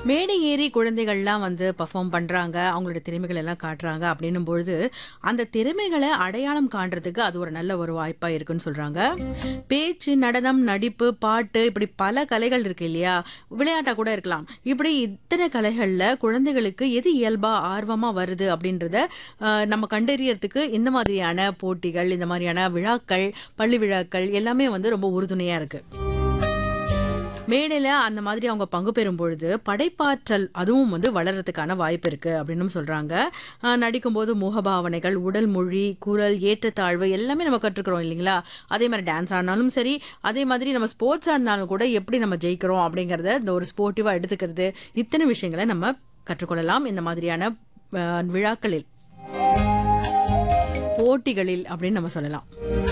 மேடை ஏறி குழந்தைகள்லாம் வந்து பர்ஃபார்ம் பண்றாங்க அவங்களோட திறமைகள் எல்லாம் காட்டுறாங்க அப்படின்னும் பொழுது அந்த திறமைகளை அடையாளம் காண்றதுக்கு அது ஒரு நல்ல ஒரு வாய்ப்பா இருக்குன்னு சொல்றாங்க பேச்சு நடனம் நடிப்பு பாட்டு இப்படி பல கலைகள் இருக்கு இல்லையா விளையாட்டா கூட இருக்கலாம் இப்படி இத்தனை கலைகள்ல குழந்தைகளுக்கு எது இயல்பா ஆர்வமா வருது அப்படின்றத அஹ், நம்ம கண்டறியறதுக்கு இந்த மாதிரியான போட்டிகள் இந்த மாதிரியான விழாக்கள் பள்ளி விழாக்கள் எல்லாமே வந்து ரொம்ப உறுதுணையா இருக்கு மேடையில் அந்த மாதிரி அவங்க பங்கு பெறும் பொழுது படைப்பாற்றல் அதுவும் வந்து வளர்றதுக்கான வாய்ப்பு இருக்கு அப்படின்னு சொல்றாங்க ஆஹ் நடிக்கும்போது முகபாவனைகள் உடல் மொழி குரல் ஏற்றத்தாழ்வு எல்லாமே நம்ம கற்றுக்கிறோம் இல்லைங்களா அதே மாதிரி டான்ஸ் ஆனாலும் சரி அதே மாதிரி நம்ம ஸ்போர்ட்ஸாக இருந்தாலும் கூட எப்படி நம்ம ஜெயிக்கிறோம் அப்படிங்கிறத இந்த ஒரு ஸ்போர்ட்டிவாக எடுத்துக்கிறது இத்தனை விஷயங்களை நம்ம கற்றுக்கொள்ளலாம் இந்த மாதிரியான ஆஹ், விழாக்களில் போட்டிகளில் அப்படின்னு நம்ம சொல்லலாம்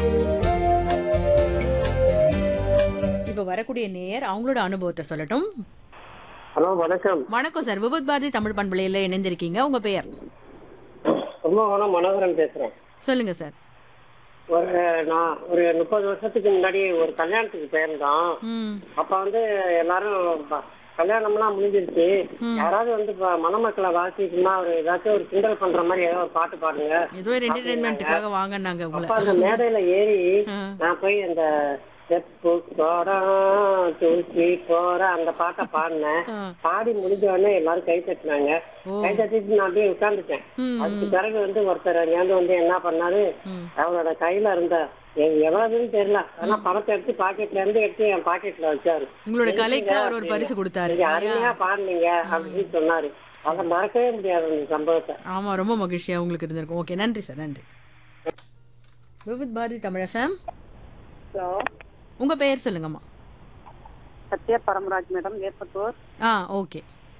இப்போ வரக்கூடிய நேயர் அவங்களோட அனுபவத்தை சொல்லட்டும் ஹலோ வணக்கம் வணக்கம் சார் விபத் பாரதி தமிழ் பண்பலையில் இணைந்திருக்கீங்க உங்க பெயர் கும்பகோணம் மனோகரன் பேசுறேன் சொல்லுங்க சார் ஒரு நான் ஒரு முப்பது வருஷத்துக்கு முன்னாடி ஒரு கல்யாணத்துக்கு போயிருந்தோம் ம் அப்ப வந்து எல்லாரும் ப- கல்யாணம்லாம் முடிஞ்சிருச்சு யாராவது வந்து இப்ப மணமக்களை வாசிக்கணுமா ஒரு ஏதாச்சும் ஒரு கிண்டல் பண்ற மாதிரி ஏதோ ஒரு பாட்டு பாடுங்க ஏதோ ஒரு என்டர்டைன்மெண்ட்டுக்காக வாங்கினாங்க உங்களை அப்ப அந்த மேடையில ஏறி ஆ. நான் போய் அந்த செப்பு போறோம் தூக்கி போற அந்த பாட்டை பாடினேன் ஆ. பாடி முடிஞ்ச உடனே எல்லாரும் கை தட்டினாங்க ஓ. கை தட்டிட்டு நான் அப்படியே உட்கார்ந்துட்டேன் ம், அதுக்கு பிறகு வந்து ஒருத்தர் ஞாபகம் வந்து என்ன பண்ணாரு ம். அவரோட கையில இருந்த எ- எவ்வளவுன்னு தெரியல ஆனா பணத்தை எடுத்து பாக்கெட்ல இருந்து எடுத்து என் பாக்கெட்ல வச்சாரு உங்களோட கலைக்கு அவர் ஒரு பரிசு கொடுத்தாரு நீங்க அருமையா பாடுனீங்க அப்படின்னு சொன்னாரு அதை மறக்கவே முடியாது அந்த சம்பவத்தை ஆமா ரொம்ப மகிழ்ச்சியா உங்களுக்கு இருந்திருக்கும் ஓகே நன்றி சார் நன்றி விபத் பாரதி தமிழ் எஃப்எம் ஹலோ உங்க பெயர் சொல்லுங்கம்மா சத்யா பரமராஜ் மேடம் ஏற்பத்தூர் ஆ ஓகே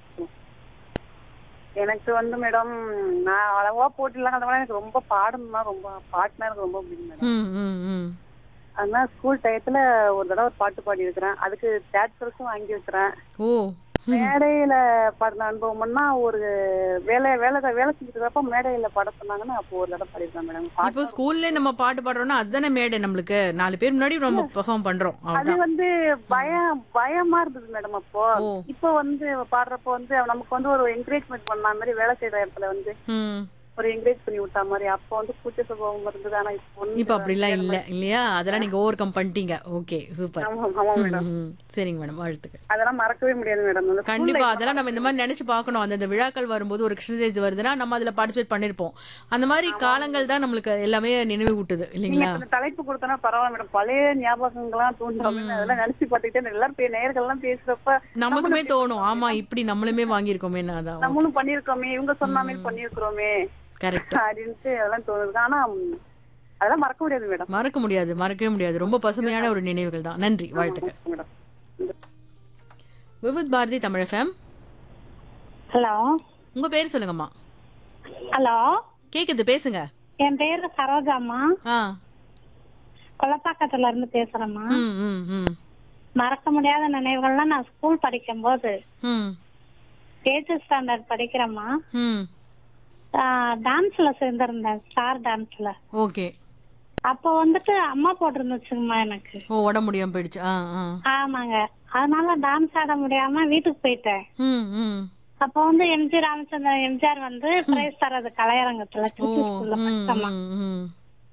எனக்கு வந்து மேடம் நான் அளவா போட்டிலாம் கலந்தவங்க எனக்கு ரொம்ப பாடணும்னா ரொம்ப பாட்டுனா எனக்கு ரொம்ப பிடிக்கும் மேடம் ம் ம் ம் அதனால ஸ்கூல் டயத்துல ஒரு தடவை ஒரு பாட்டு பாடி இருக்கிறேன் அதுக்கு தேட் ப்ரைஸும் வாங்கி இருக்கிறேன் ஓ மேடையில பாடின அனுபவம்னா ஒரு வேலை வேலை வேலை செஞ்சுட்டு இருக்கப்ப மேடையில பாட சொன்னாங்கன்னா அப்போ ஒரு தடவை பாடிருக்கேன் மேடம் இப்போ ஸ்கூல்ல நம்ம பாட்டு பாடுறோம்னா அதுதானே மேடை நம்மளுக்கு நாலு பேர் முன்னாடி நம்ம பெர்ஃபார்ம் பண்றோம் அது அவ்வளவுதான் வந்து பயம் பயமா இருந்தது மேடம் அப்போ ஓ. இப்போ வந்து பாடுறப்போ வந்து நமக்கு வந்து ஒரு என்கரேஜ்மெண்ட் பண்ண மாதிரி வேலை செய்யற இடத்துல வந்து ம் ஒரு என்கரேஜ் பண்ணி விட்டா மாதிரி அப்போ வந்து கூச்ச சுபாவம் இருந்தது ஆனா இப்போ வந்து இப்போ அப்படிலாம் இல்ல இல்லையா அதெல்லாம் நீங்க ஓவர் கம் பண்ணிட்டீங்க ஓகே சூப்பர் ஆமா ஆமா மேடம் சரிங்க மேடம் வாழ்த்துக்கள் அதெல்லாம் மறக்கவே முடியாது மேடம் அந்த school கண்டிப்பா life அதெல்லாம் நம்ம இந்த மாதிரி நினைச்சு பார்க்கணும் அந்தந்த விழாக்கள் வரும்போது ஒரு கிருஷ்ண வருதுன்னா நம்ம அதுல பார்ட்டிசிபேட் பண்ணிருப்போம் அந்த மாதிரி காலங்கள் தான் நம்மளுக்கு எல்லாமே நினைவு ஊட்டுது நீங்க இல்லைங்களா இப்ப இந்த தலைப்பு கொடுத்தனா பரவாயில்ல மேடம் பழைய ஞாபகங்கள்லாம் தோன்ற மாதிரி அதெல்லாம் நினைச்சு பார்த்துக்கிட்டே எல்லாரும் பே- நேயர்கள் எல்லாம் பேசுறப்ப நமக்குமே தோணும் ஆமா இப்படி நம்மளுமே வாங்கியிருக்கோமே அதான் நம்மளும் பண்ணிருக்கோமே இவங்க சொன்ன மாதிரி பண்ணிருக்கிறோமே கரெக்ட் அப்படின்ட்டு அதெல்லாம் தோணுது ஆனா ம், அதெல்லாம் மறக்க முடியாது மேடம் மறக்க முடியாது மறக்கவே முடியாது ரொம்ப பசுமையான ஒரு நினைவுகள் தான் நன்றி வாழ்த்துக்கள் madam Vividh Bharati Tamil F M hello உங்க பேர் சொல்லுங்கம்மா ஹலோ கேக்குது பேசுங்க என் பேரு சரோஜாம்மா ஆ கொலப்பாக்கத்துல இருந்து பேசுறேம்மா ம் ம் ம் மறக்க முடியாத நினைவுகள்லாம் நான் ஸ்கூல் படிக்கும் போது ம் எயித்து ஸ்டாண்டர்ட் படிக்கிறேம்மா ம் டான்ஸ்ல சேர்ந்திருந்தேன் ஸ்டார் டான்ஸ்ல ஓகே அப்போ வந்துட்டு அம்மா போட்டிருந்துச்சுங்கம்மா எனக்கு ஓ உடம்பு முடியாம போயிடுச்சு ஆ ஆ ஆமாங்க அதனால டான்ஸ் ஆட முடியாம வீட்டுக்கு போயிட்டேன் ம் ம் அப்போ வந்து எம்ஜி ராமச்சந்திரன் எம்ஜிஆர் வந்து பிரைஸ் தரது கலையரங்கத்துல ஓ திருச்சி ஸ்கூல்ல ம் படிச்சோம்மா ம் ம்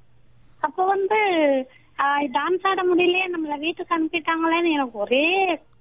அப்போ வந்து டான்ஸ் ஆட முடியலையே நம்மள வீட்டுக்கு அனுப்பிட்டாங்களேன்னு எனக்கு ஒரே